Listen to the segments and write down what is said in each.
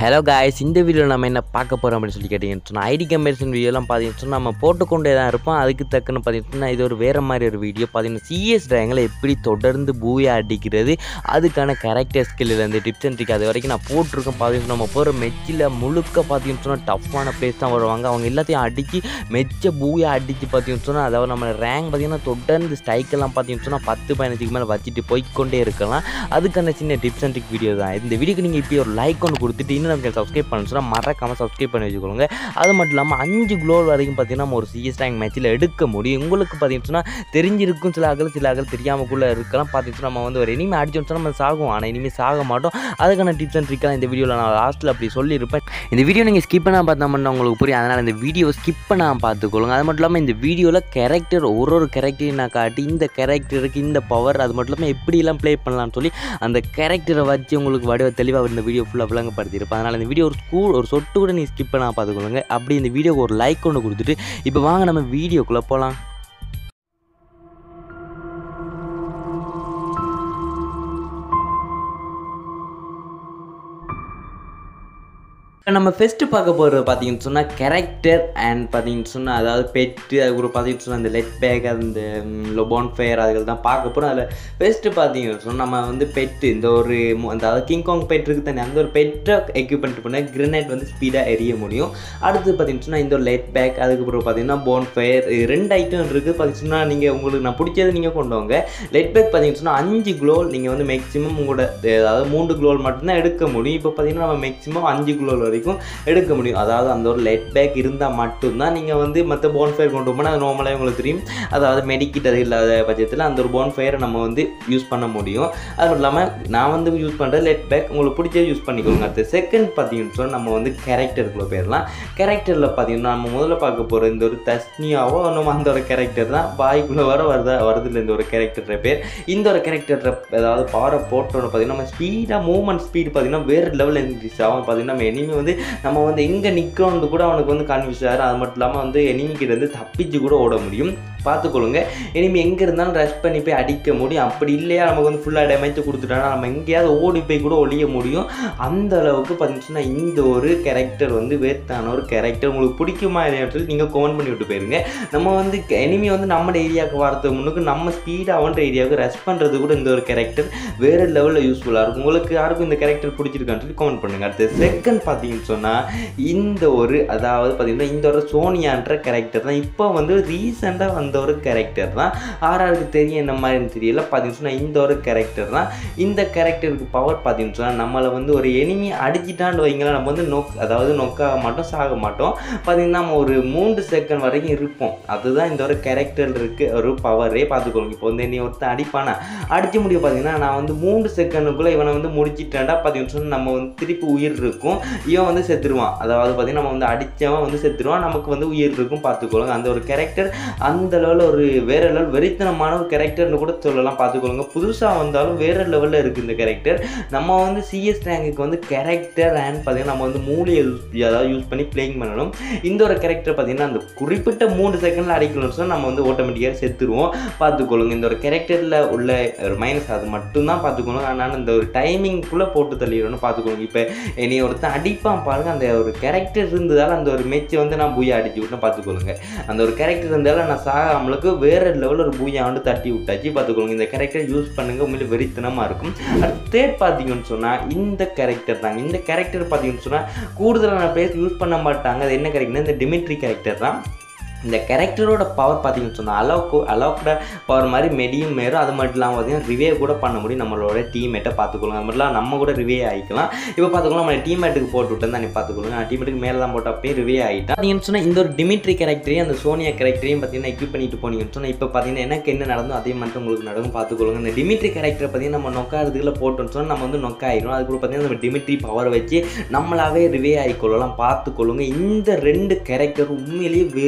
hello guys இந்த வீடியோவில் நம்ம என்ன பார்க்க போகிறோம் அப்படின்னு சொல்லி கேட்டிங்கன்னு சொன்னால் ஐடி கம்பேரிசன் வீடியோலாம் பார்த்தீங்கன்னு சொன்னால் நம்ம போட்டுக்கொண்டே தான் இருப்போம் அதுக்கு தக்கன்னு பார்த்தீங்கன்னா இது ஒரு வேறு மாதிரி ஒரு வீடியோ பார்த்தீங்கன்னா சிஎஸ் ட்ராயங்களை எப்படி தொடர்ந்து பூயா அடிக்கிறது அதுக்கான கேரக்டர் ஸ்கில்லேருந்து டிப்ஸ் அண்ட் ட்ரிக் அது வரைக்கும் நான் போட்டிருக்கேன் பார்த்தீங்கன்னா நம்ம போகிற மெச்சில் முழுக்க பார்த்தீங்கன்னு சொன்னால் டஃப்பான பிளேஸ் தான் வருவாங்க அவங்க எல்லாத்தையும் அடித்து மெச்ச பூயா அடித்து பார்த்தீங்கன்னு சொன்னால் அதாவது நம்ம ரேங்க் பார்த்தீங்கன்னா தொடர்ந்து ஸ்ட்ரைக்கெல்லாம் பார்த்தீங்கன்னு சொன்னால் பத்து பதினஞ்சுக்கு மேலே வச்சுட்டு போய்க்கொண்டே இருக்கலாம் அதுக்கான சின்ன டிப்ஸ் அண்ட் ட்ரிக் வீடியோ தான் இந்த வீடியோக்கு நீங்கள் இப்படி ஒரு லைக் ஒன்று கொடுத்துட்டு இன்னும் நமக்கு சப்ஸ்கிரைப் பண்ண சொன்னால் மறக்காமல் சப்ஸ்கிரைப் பண்ணி வச்சுக்கோங்க அது மட்டும் இல்லாமல் அஞ்சு குளோல் வரைக்கும் பார்த்தீங்கன்னா நம்ம ஒரு சிஎஸ் ரேங்க் மேட்ச்சில் எடுக்க முடியும் உங்களுக்கு பார்த்தீங்கன்னு சொன்னால் தெரிஞ்சிருக்கும் சில அகல் சில அகல் தெரியாமக்குள்ளே இருக்கலாம் பார்த்தீங்கன்னா நம்ம வந்து ஒரு இனிமே அடிச்சோம்னு சொன்னால் நம்ம சாகும் ஆனால் இனிமேல் சாக மாட்டோம் அதுக்கான டிப்ஸ் அண்ட் ட்ரிக்கெல்லாம் இந்த வீடியோவில் நான் லாஸ்ட்டில் அப்படி சொல்லியிருப்பேன் இந்த வீடியோ நீங்கள் ஸ்கிப் பண்ணால் பார்த்தோம்னா உங்களுக்கு புரியும் அதனால் இந்த வீடியோ ஸ்கிப் பண்ணாமல் பார்த்துக்கொள்ளுங்க அது மட்டும் இல்லாமல் இந்த வீடியோவில் கேரக்டர் ஒரு ஒரு கேரக்டரையும் நான் காட்டி இந்த கேரக்டருக்கு இந்த பவர் அது மட்டும் இல்லாமல் எப்படிலாம் ப்ளே பண்ணலாம்னு சொல்லி அந்த கேரக்டரை வச்சு உங்களுக்கு வடிவ தெளிவாக இந்த வீடியோ ஃபுல்லாக விளங்கப்படுத்தியிருப்பேன் அதனால் இந்த வீடியோ ஒரு ஸ்கூல் ஒரு சொட்டு கூட நீ ஸ்கிப் பண்ணால் பார்த்துக்கொள்ளுங்க அப்படி இந்த வீடியோக்கு ஒரு லைக் ஒன்று கொடுத்துட்டு இப்போ வாங்க நம்ம வீடியோக்குள்ளே போகலாம் இப்போ நம்ம ஃபஸ்ட்டு பார்க்க போகிறது பார்த்தீங்கன்னு சொன்னால் கேரக்டர் அண்ட் பார்த்தீங்கன்னு சொன்னால் அதாவது பெட்டு அதுக்கப்புறம் பார்த்தீங்கன்னு சொன்னால் அந்த லெட் பேக் அந்த லொபான் ஃபேர் அதுகள் தான் பார்க்க போகிறோம் அதில் ஃபஸ்ட்டு பார்த்தீங்கன்னு சொன்னால் நம்ம வந்து பெட்டு இந்த ஒரு மு- அந்த அதாவது கிங்காங் பெட் இருக்குது தானே அந்த ஒரு பெட்டை எக்யூப்மெண்ட் பண்ண கிரனேட் வந்து ஸ்பீடாக எரிய முடியும் அடுத்து பார்த்தீங்கன்னு சொன்னால் இந்த ஒரு லெட் பேக் அதுக்கப்புறம் பார்த்தீங்கன்னா போன் ஃபயர் ரெண்டு ஐட்டம் இருக்குது பார்த்தீங்கன்னா நீங்கள் உங்களுக்கு நான் பிடிச்சது நீங்கள் கொண்டு வாங்க லெட் பேக் பார்த்தீங்கன்னு சொன்னால் அஞ்சு குளோல் நீங்கள் வந்து மேக்ஸிமம் உங்களோட அதாவது மூன்று குளோல் மட்டும்தான் எடுக்க முடியும் இப்போ பார்த்தீங்கன்னா நம்ம மேக்ஸிமம் அஞ்சு குளோல் வரைக்கும் எடுக்க முடியும் அதாவது அந்த ஒரு லெட் பேக் இருந்தால் மட்டும்தான் நீங்கள் வந்து மற்ற போன் ஃபயர் கொண்டு போனால் அது நார்மலாக உங்களுக்கு தெரியும் அதாவது மெடிக்கிட் அது இல்லாத பட்சத்தில் அந்த ஒரு போன் ஃபயரை நம்ம வந்து யூஸ் பண்ண முடியும் அது மட்டும் இல்லாமல் நான் வந்து யூஸ் பண்ணுறது லெட் பேக் உங்களுக்கு பிடிச்சது யூஸ் பண்ணிக்கோங்க அடுத்து செகண்ட் பார்த்தீங்கன்னு சொன்னால் நம்ம வந்து கேரக்டருக்குள்ளே போயிடலாம் கேரக்டரில் பார்த்தீங்கன்னா நம்ம முதல்ல பார்க்க போகிற இந்த ஒரு தஸ்னியாவோ நம்ம அந்த ஒரு கேரக்டர் தான் பாய்க்குள்ளே வர வருதா வருதுல இந்த ஒரு கேரக்டர் பேர் இந்த ஒரு கேரக்டர் அதாவது பவரை போட்டோன்னு பார்த்தீங்கன்னா நம்ம ஸ்பீடாக மூவ்மெண்ட் ஸ்பீடு பார்த்தீங்கன்னா வேறு லெவலில் இன்க்ரீஸ் ஆகும் பார்த்தீங்கன்னா நம்ம எனிமி வந்து நம்ம வந்து எங்கே நிற்கிறோன்னு கூட அவனுக்கு வந்து கன்ஃபியூஸ் ஆகிடும் அது மட்டும் இல்லாமல் வந்து enemy கிட்ட இருந்து தப்பிச்சு கூட ஓட முடியும் பார்த்துக்கொள்ளுங்க இனிமே எங்கே இருந்தாலும் ரஷ் பண்ணி போய் அடிக்க முடியும் அப்படி இல்லையா நமக்கு வந்து ஃபுல்லாக டேமேஜ் கொடுத்துட்டானா நம்ம எங்கேயாவது ஓடி போய் கூட ஒழிய முடியும் அந்த அளவுக்கு பார்த்தீங்கன்னா இந்த ஒரு கேரக்டர் வந்து வேர்த்தான ஒரு கேரக்டர் உங்களுக்கு பிடிக்குமா இல்லையான்னு சொல்லி நீங்கள் கமெண்ட் பண்ணி விட்டு போயிருங்க நம்ம வந்து எனிமி வந்து நம்ம ஏரியாவுக்கு வரதுக்கு முன்னுக்கு நம்ம ஸ்பீடாக அவன்ற ஏரியாவுக்கு ரஷ் பண்ணுறது கூட இந்த ஒரு கேரக்டர் வேறு லெவலில் யூஸ்ஃபுல்லாக இருக்கும் உங்களுக்கு யாருக்கும் இந்த கேரக்டர் பிடிச்சிருக்கான்னு சொல்லி கமெண்ட் பண்ணுங்க அடுத்து செகண்ட் பார்த்தீங்கன்னு சொன்னால் இந்த ஒரு அதாவது பார்த்தீங்கன்னா இந்த ஒரு சோனியான்ற கேரக்டர் தான் இப்போ வந்து ரீசெண்டாக வந்த ஒரு கேரக்டர் தான் ஆறாருக்கு தெரியும் என்ன மாதிரின்னு தெரியல பார்த்தீங்கன்னு சொன்னால் இந்த ஒரு கேரக்டர் தான் இந்த கேரக்டருக்கு பவர் பார்த்தீங்கன்னு சொன்னால் நம்மளை வந்து ஒரு எனிமி அடிச்சிட்டான்னு வைங்களேன் நம்ம வந்து நொக் அதாவது நொக்காக மாட்டோம் சாக மாட்டோம் பார்த்தீங்கன்னா நம்ம ஒரு மூன்று செகண்ட் வரைக்கும் இருப்போம் அதுதான் இந்த ஒரு கேரக்டர் இருக்கு ஒரு பவரே பார்த்துக்கோங்க இப்போ வந்து நீ ஒருத்தன் அடிப்பானா அடிச்சு முடிய பார்த்தீங்கன்னா நான் வந்து மூன்று செகண்டுக்குள்ளே இவனை வந்து முடிச்சிட்டேன்டா பார்த்தீங்கன்னு சொன்னால் நம்ம வந்து திருப்பி உயிர் இருக்கும் இவன் வந்து செத்துருவான் அதாவது பார்த்தீங்கன்னா நம்ம வந்து அடித்தவன் வந்து செத்துருவான் நமக்கு வந்து உயிர் இருக்கும் பார்த்துக்கொள்ளுங்க அந்த ஒரு கேரக்டர் அந்த லெவலில் ஒரு வேற லெவல் வெறித்தனமான ஒரு கேரக்டர்னு கூட சொல்லலாம் பார்த்துக்கொள்ளுங்க புதுசாக வந்தாலும் வேற லெவலில் இருக்குது இந்த கேரக்டர் நம்ம வந்து சிஎஸ் ரேங்குக்கு வந்து கேரக்டர் அண்ட் பார்த்தீங்கன்னா நம்ம வந்து மூலியை யூஸ் அதாவது யூஸ் பண்ணி பிளேயிங் பண்ணணும் இந்த ஒரு கேரக்டர் பார்த்தீங்கன்னா அந்த குறிப்பிட்ட மூணு செகண்டில் அடிக்கணும்னு சொன்னால் நம்ம வந்து ஆட்டோமேட்டிக்காக செத்துருவோம் பார்த்துக்கொள்ளுங்க இந்த ஒரு கேரக்டரில் உள்ள ஒரு மைனஸ் அது மட்டும்தான் பார்த்துக்கணும் ஆனால் இந்த ஒரு டைமிங்குள்ளே போட்டு தள்ளிடணும் பார்த்துக்கோங்க இப்போ என்னை ஒருத்தன் அடிப்பான் பாருங்க அந்த ஒரு கேரக்டர் இருந்ததால் அந்த ஒரு மெச்சை வந்து நான் பூயா அடிச்சு விட்டேன் பார்த்துக்கொள்ளுங்க அந்த ஒரு கேரக்டர் இருந்தாலும் நான் சாகாமலுக்கு வேற லெவலில் ஒரு பூயா வந்து தட்டி விட்டாச்சு பார்த்துக்கொள்ளுங்க இந்த கேரக்டர் யூஸ் பண்ணுங்க உண்மையிலே வெறித்தனமாக இருக்கும் அடுத்து தேர்ட் பார்த்தீங்கன்னு சொன்னால் இந்த கேரக்டர் தாங்க இந்த கேரக்டர் பார்த்தீங்கன்னு சொன்னால் கூடுதலான பேர் யூஸ் பண்ண மாட்டாங்க அது என்ன கேரக்டர்னா இந்த டிமிட்ரி கேரக்டர் தான் இந்த கேரக்டரோட பவர் பார்த்தீங்கன்னு சொன்னால் அளவுக்கு அளவுக்கு பவர் மாதிரி மெடியும் மேரும் அது மட்டும் இல்லாமல் பார்த்தீங்கன்னா ரிவே கூட பண்ண முடியும் நம்மளோட டீம்மேட்டை பார்த்துக்கொள்ளுங்க அது மட்டும் இல்லாமல் நம்ம கூட ரிவே ஆகிக்கலாம் இப்போ பார்த்துக்கலாம் நம்ம டீம்மேட்டுக்கு போட்டு விட்டேன் தான் நீ பார்த்துக்கொள்ளுங்க நான் டீம்மேட்டுக்கு மேலே தான் போட்டு அப்பயே ரிவே ஆகிட்டேன் பார்த்தீங்கன்னு சொன்னால் இந்த ஒரு டிமிட்ரி கேரக்டரையும் அந்த சோனியா கேரக்டரையும் பார்த்தீங்கன்னா எக்யூப் பண்ணிட்டு போனீங்கன்னு சொன்னால் இப்போ பார்த்தீங்கன்னா எனக்கு என்ன நடந்தோ அதே மட்டும் உங்களுக்கு நடக்கும் பார்த்துக்கொள்ளுங்க இந்த டிமிட்ரி கேரக்டரை பார்த்தீங்கன்னா நம்ம நொக்காகிறதுக்குள்ள போட்டோம்னு சொன்னால் நம்ம வந்து நொக்காயிரும் அதுக்கப்புறம் பார்த்தீங்கன்னா நம்ம டிமிட்ரி பவர் வச்சு நம்மளாவே ரிவே ஆகிக்கொள்ளலாம் பார்த்துக்கொள்ளுங்க இந்த ரெண்டு கேரக்டர் உண்மையிலேயே வெறித்தனம்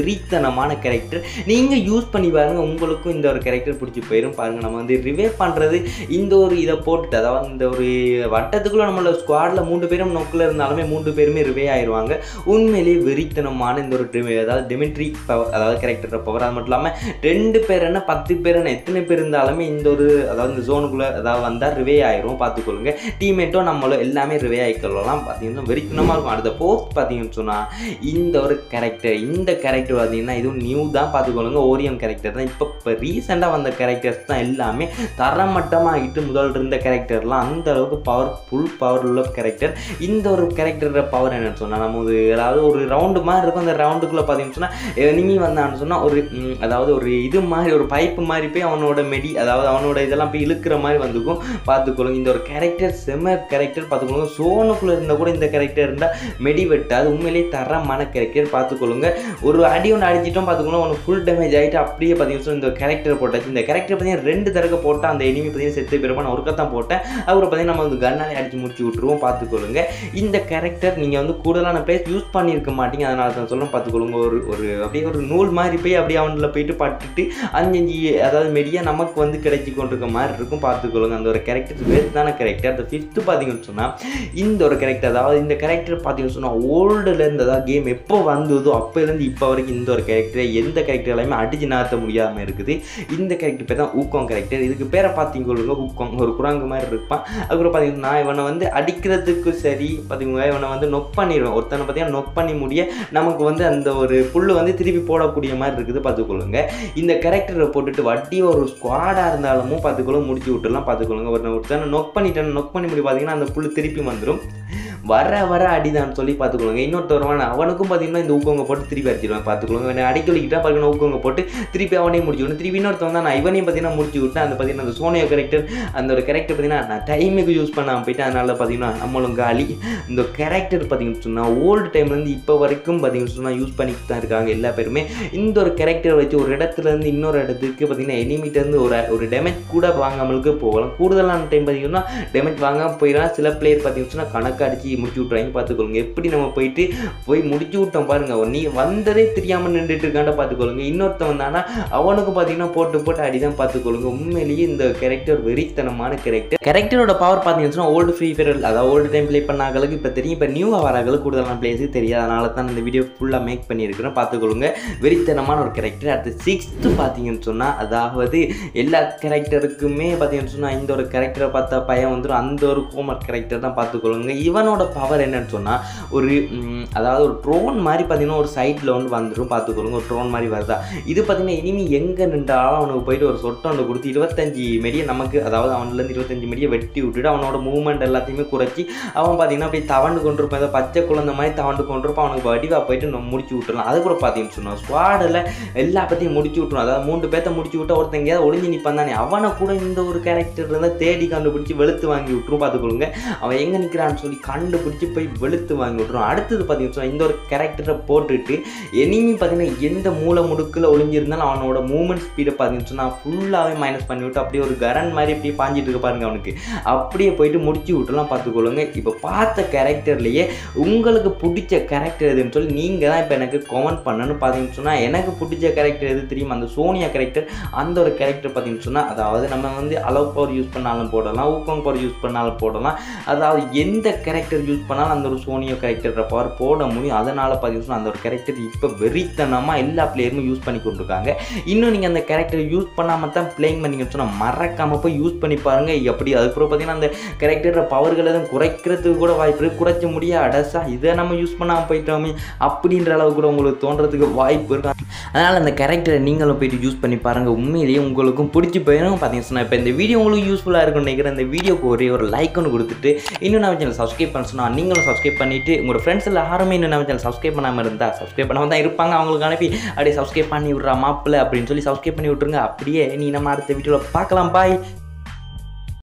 வெறித்தனமான கேரக்டர் நீங்கள் யூஸ் பண்ணி பாருங்க உங்களுக்கும் இந்த ஒரு கேரக்டர் பிடிச்சி போயிடும் பாருங்க நம்ம வந்து ரிவே பண்ணுறது இந்த ஒரு இதை போட்டுட்டு அதாவது இந்த ஒரு வட்டத்துக்குள்ள நம்மளோட ஸ்குவாடில் மூன்று பேரும் நோக்கில் இருந்தாலுமே மூன்று பேருமே ரிவே ஆயிடுவாங்க உண்மையிலேயே வெறித்தனமான இந்த ஒரு ட்ரிமே அதாவது டெமிட்ரி பவர் அதாவது கேரக்டர் பவர் அது மட்டும் இல்லாமல் ரெண்டு பேர் என்ன பத்து பேர் என்ன எத்தனை பேர் இருந்தாலுமே இந்த ஒரு அதாவது இந்த ஜோனுக்குள்ளே அதாவது வந்தால் ரிவே ஆயிரும் பார்த்துக்கொள்ளுங்க டீம்மேட்டும் நம்மளும் எல்லாமே ரிவே ஆகிக்கலாம் பார்த்தீங்கன்னா வெறித்தனமாக இருக்கும் அடுத்த போஸ்ட் பார்த்தீங்கன்னு சொன்னால் இந்த ஒரு கேரக்டர் இந்த கேரக்டர் பார்த்தீங்கன்னா இதுவும் நியூ தான் பார்த்துக்கொள்ளுங்க ஓரியன் கேரக்டர் தான் இப்போ இப்போ ரீசெண்டாக வந்த கேரக்டர்ஸ் தான் எல்லாமே தரமட்டமாகிட்டு முதல் இருந்த கேரக்டர்லாம் அந்த அளவுக்கு பவர் ஃபுல் பவர் உள்ள கேரக்டர் இந்த ஒரு கேரக்டரோட பவர் என்னன்னு சொன்னால் நம்ம ஒரு அதாவது ஒரு ரவுண்டு மாதிரி இருக்கும் அந்த ரவுண்டுக்குள்ளே பார்த்தீங்கன்னு சொன்னால் எனிமி வந்தான்னு சொன்னால் ஒரு ம், அதாவது ஒரு இது மாதிரி ஒரு பைப்பு மாதிரி போய் அவனோட மெடி அதாவது அவனோட இதெல்லாம் போய் இழுக்கிற மாதிரி வந்துக்கும் பார்த்துக்கொள்ளுங்க இந்த ஒரு கேரக்டர் செம கேரக்டர் பார்த்துக்கொள்ளுங்க சோனுக்குள்ளே இருந்தால் கூட இந்த கேரக்டர் இருந்தால் மெடி வெட்டாது உண்மையிலேயே தரமான கேரக்டர் பார்த்துக்கொள்ளுங்க ஒரு அடி ஒன்று அடிச்சிட்டோம் பார்த்துக்கோங்க ஒன்று ஃபுல் டேமேஜ் ஆகிட்டு அப்படியே பார்த்தீங்கன்னா இந்த கேரக்டர் போட்டாச்சு இந்த கேரக்டர் பார்த்தீங்கன்னா ரெண்டு தடவை போட்டால் அந்த எனிமி பார்த்தீங்கன்னா செத்து பிறப்ப நான் ஒருக்கா தான் போட்டேன் அப்புறம் பார்த்தீங்கன்னா நம்ம வந்து கண்ணாலே அடிச்சு முடிச்சு விட்ருவோம் பார்த்துக்கொள்ளுங்க இந்த கேரக்டர் நீங்கள் வந்து கூடுதலான பிளேஸ் யூஸ் பண்ணியிருக்க மாட்டீங்க அதனால தான் சொல்லும் பார்த்துக்கொள்ளுங்க ஒரு ஒரு அப்படியே ஒரு நூல் மாதிரி போய் அப்படியே அவனில் போயிட்டு பட்டுட்டு அஞ்சஞ்சு அதாவது மெடியா நமக்கு வந்து கிடைச்சி கொண்டிருக்க மாதிரி இருக்கும் பார்த்துக்கொள்ளுங்க அந்த ஒரு கேரக்டர் வேஸ்டான கேரக்டர் அந்த ஃபிஃப்த்து பார்த்தீங்கன்னு சொன்னால் இந்த ஒரு கேரக்டர் அதாவது இந்த கேரக்டர் பார்த்தீங்கன்னு சொன்னால் ஓல்டுலேருந்து அதாவது கேம் எப்போ வந்ததோ அப்போலேருந்து இப்போ வரைக்கும் இந்த ஒரு கேரக்டர் எந்த கேரக்டர் எல்லாமே அடிச்சு நகர்த்த முடியாமல் இருக்குது இந்த கேரக்டர் பேர் தான் ஊக்கம் கேரக்டர் இதுக்கு பேரை பார்த்தீங்க ஊக்கம் ஒரு குரங்கு மாதிரி இருப்பான் அதுக்கப்புறம் பார்த்தீங்கன்னா இவனை வந்து அடிக்கிறதுக்கு சரி பார்த்தீங்கன்னா இவனை வந்து நொக் பண்ணிடுவேன் ஒருத்தனை பார்த்தீங்கன்னா நொக் பண்ணி முடிய நமக்கு வந்து அந்த ஒரு புல்லு வந்து திருப்பி போடக்கூடிய மாதிரி இருக்குது பார்த்துக்கொள்ளுங்க இந்த கேரக்டரை போட்டுட்டு வட்டி ஒரு ஸ்குவாடாக இருந்தாலும் பார்த்துக்கொள்ள முடிச்சு விட்டுலாம் பார்த்துக்கொள்ளுங்க ஒரு ஒருத்தனை நொக் பண்ணிட்டேன் நொக் பண்ணி முடி பார்த்தீங்கன்னா அந்த புல்லு திருப்பி வந்துடும் வர வர அடிதான்னு சொல்லி பார்த்துக்கொள்ளுங்க இன்னொருத்தர் வருவான் அவனுக்கும் பார்த்தீங்கன்னா இந்த ஊக்கங்க போட்டு திருப்பி அடிச்சிடுவேன் பார்த்துக்கொள்ளுங்க இவனை அடிக்க வலிக்கிட்டா பார்த்தீங்கன்னா ஊக்கங்க போட்டு திருப்பி அவனையும் முடிச்சு விடணும் திருப்பி இன்னொருத்தன் தான் நான் இவனையும் பார்த்தீங்கன்னா முடிச்சு விட்டேன் அந்த பார்த்தீங்கன்னா அந்த சோனியா கேரக்டர் அந்த ஒரு கேரக்டர் பார்த்தீங்கன்னா நான் டைமுக்கு யூஸ் பண்ணாமல் போயிட்டு அதனால பார்த்தீங்கன்னா நம்மளும் காலி இந்த கேரக்டர் பார்த்தீங்கன்னு சொன்னால் ஓல்டு டைம்லேருந்து இப்போ வரைக்கும் பார்த்தீங்கன்னு சொன்னால் யூஸ் பண்ணிட்டு தான் இருக்காங்க எல்லா பேருமே இந்த ஒரு கேரக்டர் வச்சு ஒரு இடத்துல இருந்து இன்னொரு இடத்துக்கு பார்த்தீங்கன்னா enemy-ட்ட இருந்து ஒரு ஒரு டேமேஜ் கூட வாங்காமலுக்கு போகலாம் கூடுதலான டைம் பார்த்தீங்கன்னா டேமேஜ் வாங்காமல் போயிடலாம் சில பிளேயர் பார்த்தீங்கன்னு சொன்னால் கணக்கு அடிச்சு முடிச்சு விட்றாங்க பார்த்துக்கொள்ளுங்க எப்படி நம்ம போயிட்டு போய் முடிச்சு விட்டோம் பாருங்க நீ வந்ததே தெரியாமல் நின்றுட்டு இருக்காண்ட பார்த்துக்கொள்ளுங்க இன்னொருத்தன் வந்தானா அவனுக்கு பார்த்தீங்கன்னா போட்டு போட்டு அடிதான் பார்த்துக்கொள்ளுங்க உண்மையிலேயே இந்த கேரக்டர் வெறித்தனமான கேரக்டர் கேரக்டரோட பவர் பார்த்தீங்கன்னா ஓல்டு ஃப்ரீ ஃபயர் அதாவது ஓல்டு டைம் ப்ளே பண்ணாங்களுக்கு இப்போ தெரியும் இப்போ நியூவாக வராங்களுக்கு கூடுதலான பிளேஸுக்கு தெரியாது அதனால தான் இந்த வீடியோ ஃபுல்லாக மேக் பண்ணியிருக்கிறேன் பார்த்துக்கொள்ளுங்க வெறித்தனமான ஒரு கேரக்டர் அடுத்து சிக்ஸ்த்து பார்த்தீங்கன்னு சொன்னால் அதாவது எல்லா கேரக்டருக்குமே பார்த்தீங்கன்னு சொன்னால் இந்த ஒரு கேரக்டரை பார்த்தா பையன் வந்துடும் அந்த ஒரு ஹோம்ஒர்க் கேரக்டர் தான் பார்த்துக்கொள்ளுங்க இவனோட பவர் என்னன்னு சொன்னால் ஒரு ம், அதாவது ஒரு ட்ரோன் மாதிரி பார்த்தீங்கன்னா ஒரு சைடில் வந்து வந்துடும் பார்த்துக்கொள்ளுங்க ஒரு ட்ரோன் மாதிரி வருதா இது பார்த்தீங்கன்னா இனிமே எங்கே நின்றாலும் அவனுக்கு போயிட்டு ஒரு சொட்டை ஒன்று கொடுத்து இருபத்தஞ்சி மெடியை நமக்கு அதாவது அவன்லேருந்து இருபத்தஞ்சி மெடியை வெட்டி விட்டுட்டு அவனோட மூவ்மெண்ட் எல்லாத்தையுமே குறைச்சி அவன் பார்த்தீங்கன்னா அப்படியே தவண்டு கொண்டிருப்பான் ஏதோ பச்சை குழந்தை மாதிரி தவண்டு கொண்டிருப்பான் அவனுக்கு வடிவாக போயிட்டு நம்ம முடிச்சு விட்டுறலாம் அது கூட பார்த்தீங்கன்னு சொன்னோம் ஸ்குவாடில் எல்லா பற்றியும் முடிச்சு விட்டுரும் அதாவது மூன்று பேர்த்த முடிச்சு விட்டா ஒருத்தன் எங்கேயாவது ஒளிஞ்சு நிற்பான் தானே அவனை கூட இந்த ஒரு கேரக்டர் இருந்தால் தேடி கண்டுபிடிச்சி வெளுத்து வாங்கி விட்டுரும் பார்த்துக்கொள்ளுங்க அவன் எங்கே நிற்கிறான்னு சொல்லி கண்டுபிடிச்சி போய் வெளுத்து வாங்கி விட்டுரும் அடுத்தது பார்த்தீங்கன்னு சொன்னா இந்த ஒரு கேரக்டரை போட்டுட்டு எனிமி பார்த்தீங்கன்னா எந்த மூல முடுக்கில் ஒளிஞ்சிருந்தாலும் அவனோட மூவ்மெண்ட் ஸ்பீடை பார்த்தீங்கன்னு சொன்னால் ஃபுல்லாகவே மைனஸ் பண்ணி விட்டு அப்படியே ஒரு கரண்ட் மாதிரி அப்படியே பாஞ்சிட்டு இருக்க பாருங்க அவனுக்கு அப்படியே போயிட்டு முடிச்சு விட்டுலாம் பார்த்துக்கொள்ளுங்க இப்போ பார்த்த கேரக்டர்லேயே உங்களுக்கு பிடிச்ச கேரக்டர் எதுன்னு சொல்லி நீங்கள் தான் இப்போ எனக்கு கமெண்ட் பண்ணணும்னு பார்த்தீங்கன்னு சொன்னால் எனக்கு பிடிச்ச கேரக்டர் எது தெரியும் அந்த சோனியா கேரக்டர் அந்த ஒரு கேரக்டர் பார்த்தீங்கன்னு சொன்னால் அதாவது நம்ம வந்து அளவு பவர் யூஸ் பண்ணாலும் போடலாம் ஊக்கம் பவர் யூஸ் பண்ணாலும் போடலாம் அதாவது எந்த கேரக்டர் யூஸ் பண்ணாலும் அந்த ஒரு சோனியா கேரக்டர் பவர் போட முடியும் அதனால் பார்த்தீங்கன்னு சொன்னால் அந்த ஒரு கேரக்டர் இப்போ வெறித்தனமாக எல்லா பிளேயருமே யூஸ் பண்ணி கொண்டிருக்காங்க இன்னும் நீங்கள் அந்த கேரக்டர் யூஸ் பண்ணாமல் தான் பிளேயிங் பண்ணீங்கன்னு சொன்னால் மறக்காமல் போய் யூஸ் பண்ணி பாருங்கள் எப்படி அதுக்கப்புறம் பார்த்தீங்கன்னா அந்த கேரக்டரோட பவர்கள் எதுவும் குறைக்கிறதுக்கு கூட வாய்ப்பு இருக்குது குறைச்ச முடியாது அடசா இதை நம்ம யூஸ் பண்ணாமல் போயிட்டோமே அப்படின்ற அளவு கூட உங்களுக்கு தோன்றதுக்கு வாய்ப்பு இருக்கு அதனால் அந்த கேரக்டரை நீங்களும் போயிட்டு யூஸ் பண்ணி பாருங்கள் உண்மையிலேயே உங்களுக்கும் பிடிச்சி போயிடும் பார்த்தீங்கன்னா சொன்னா, இப்போ இந்த வீடியோ உங்களுக்கு யூஸ்ஃபுல்லாக இருக்கும்னு நினைக்கிறேன் இந்த வீடியோக்கு ஒரே ஒரு லைக் ஒன்று கொடுத்துட்டு இன்னும் நம்ம சேனல் சப்ஸ்கிரைப் பண்ண சொன்னால் நீங்களும் சப்ஸ்கிரைப் பண்ணிவிட்டு உங்களோட ஃப்ரெண்ட்ஸில் யாருமே இன்னும் நம்ம சேனல் சப்ஸ்கிரைப் பண்ணாமல் இருந்தால் சப்ஸ்கிரைப் பண்ணாமல் தான் இருப்பாங்க அவங்களுக்கு அனுப்பி அப்படியே சப்ஸ்கிரைப் பண்ணி விட்றா மாப்பிள்ள அப்படின்னு சொல்லி சப்ஸ்கிரைப் பண்ணி விட்ருங்க அப்படியே நீ நம்ம அடுத்த வீடியோவில் பார்க்கலாம் பாய்